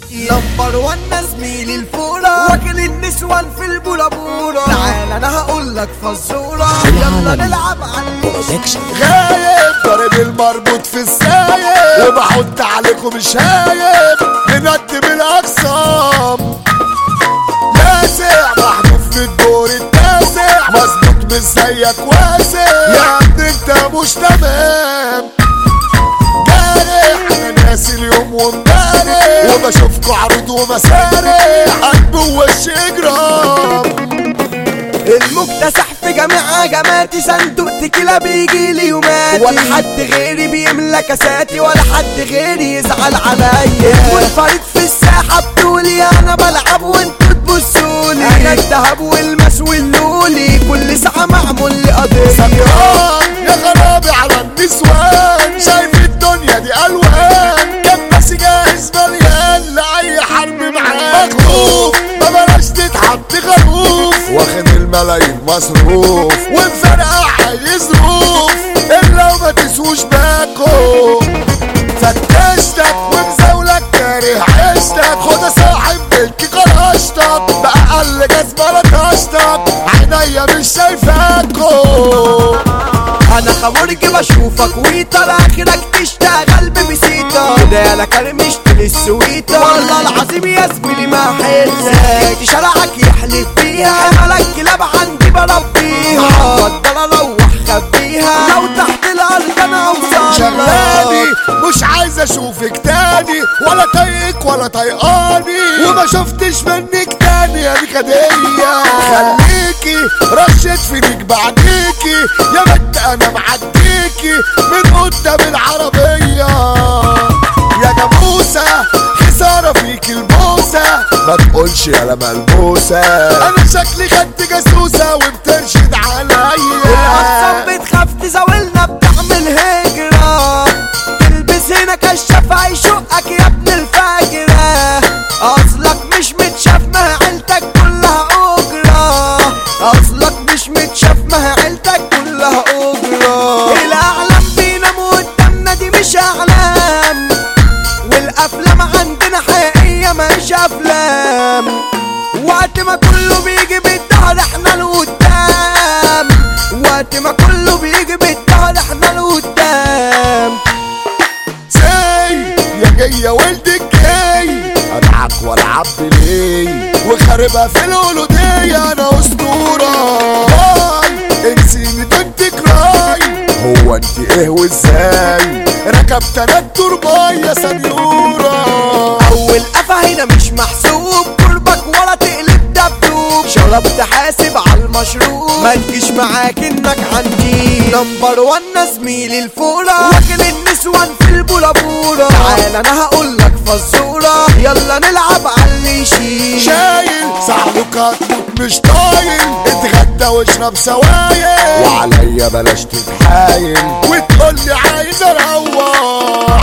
نمبر وان زميلي الفورة واكل النسوان في البولابورة تعال انا هقول لك فزورة يلا نلعب على غايب ضارب المربوط في السايب وبحط عليكم مش هايب بندب الاقسام لاسع محذوف في الدور التاسع مظبوط مش زيك واسع يا ابني انت مش تمام جارح انا ناسي اليوم وامبارح وبشوفكوا عروض ومسارح قلب ووش اجرام المكتسح في جميع هجماتي صندوق تكيلا بيجي لي يوماتي ولا حد غيري بيملى كاساتي ولا حد غيري يزعل عليا والفريق في الساحة بتقولي انا بلعب وانتوا تبصولي انا الدهب والمس واللولي كل ساعة معمول لي قضية سكران يا غرابي على النسوان شايف الدنيا دي الوان كباسي جاهز مليان لاي حرب معاك مخوف ما بلاش تتحط خروف واخد الملايين مصروف ومفرقع عايز ظروف الا وما تسوش باكو فتشتك ومزاولك كاره عشتك خد يا صاحب ملكي قرشتك بأقل جزمة لطشتك عينيا مش شايفاكو انا خمرج بشوفك ويطر اخرك تشتغل ببسيطة كده انا كرمشت للسويطة والله العظيم يا زميلي ما حلك شرعك يحلف بيها ملك كلاب عندي بربيها اتفضل اروح خبيها لو تحت الارض انا اوصل شغلاني مش عايز اشوفك تاني ولا طايقك ولا طايقاني وما شفتش منك تاني يا نكدية خليكي رشت فينك بعديكي يا بنت انا معديكي من قدام العربية يا جاموسة خسارة فيك البوسة ما تقولش يا ملبوسة انا شكلي خدت جاسوسة وبترشد عليا الأقسام بتخاف تزاولنا بتعمل هجرة تلبس هنا كشاف هيشقك يا ابن الفجرة أصلك مش متشاف ما عيلتك كلها أجرة أصلك مش متشاف ما عيلتك كلها أجرة الأعلام بيناموا قدامنا دي مش أعلام والأفلام عندنا حقيقية مش أفلام وقت ما كله بيجي بالدهر احنا لقدام وقت ما كله بيجي بالدهر احنا لقدام سي يا جاية ولدك جاي ادعك والعب ليه وخاربها في الولودية انا اسطورة باي انسيني بنت كراي هو انت ايه وازاي ركبت انا الترباية يا سنيورة اول قفا هنا مش محسوب قربك ولا تقلب دبدوب شربت حاسب على المشروب ما تجيش معاك انك عندي نمبر وان زميلي الفورة واكل النسوان في البولابورة تعال انا هقول لك فزورة يلا نلعب على اللي يشيل شايل صاحبك هتموت مش طايل اتغدى واشرب سوايل وعليا بلاش تتحايل وتقولي عايز اروح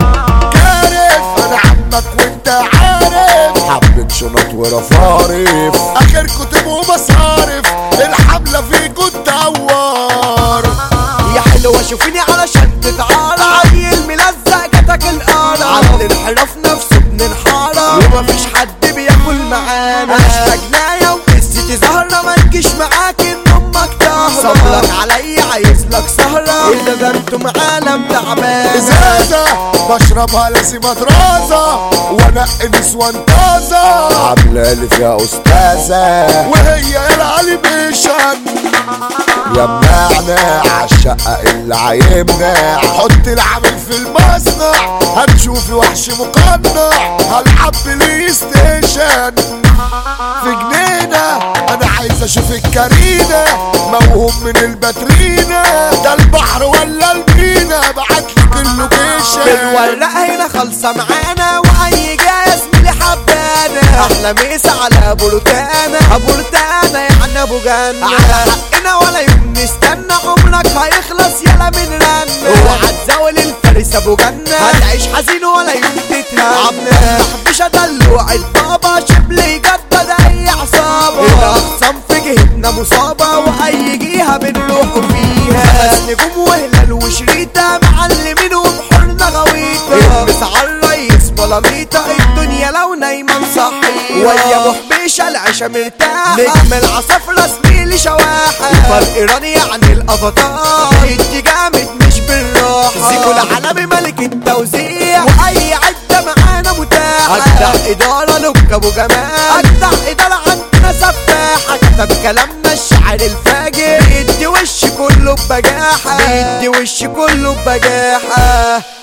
كارف انا عمك وانت عارف حبة شنط ورفارف اخركوا تبقوا مصارف الحملة فيكوا تدور يا حلوة شوفيني علشان تتعارى عيل ملزق جاتك القارة عند الانحراف نفسه بننحارة ومفيش حد بياكل معانا هاشتاج نايا وقصتي زهرة ما تجيش معاك ان امك طاهرة صبرك عليا عايز لك سهرة الا ده انتم عالم تعبان ازازة بشربها لازم اترازة وانقي نسوان طازة عاملة لي فيها استاذة وهي العلي بيشن يا منعنع عالشقة اللي عايمنع حط العامل في المصنع هتشوفي وحش مقنع هلعب بلاي ستيشن في جنينة انا عايز اشوف الكارينا موهوم من الباترينا ده البحر ولا المينا بعتلك اللوكيشن الورق هنا خالصة معانا واي جاي زميلي حبانا احلى مسا على بورتانا بورتانا يعني ابو جنة على حقنا ولا يوم نستنى عمرك هيخلص يلا من رن اوعى تزاول الفارس ابو جنة هتعيش حزين ولا يوم تتهنى مش دلوع البابا شبلي جدد اي عصابة الاقسام في جهتنا مصابة واي جهة بنروح فيها بس نجوم وهلال وشريطة معلمين وبحورنا غويطة المس على الريس بلاميطة الدنيا الدنيا لو نايمة نصحي ويا محبيشة العيشة مرتاحة نجم العصافرة زميلي شواحة الفرق راني عن الافاتار انت جامد مش بالراحة زيكو العالمي ملك التوزيع واي عدة معانا متاحة اجدع ادارة لك ابو جمال اجدع ادارة عندنا سفاحة كتب كلامنا الشعر الفاجر بيدي وش كله ببجاحة بيدي وش كله ببجاحة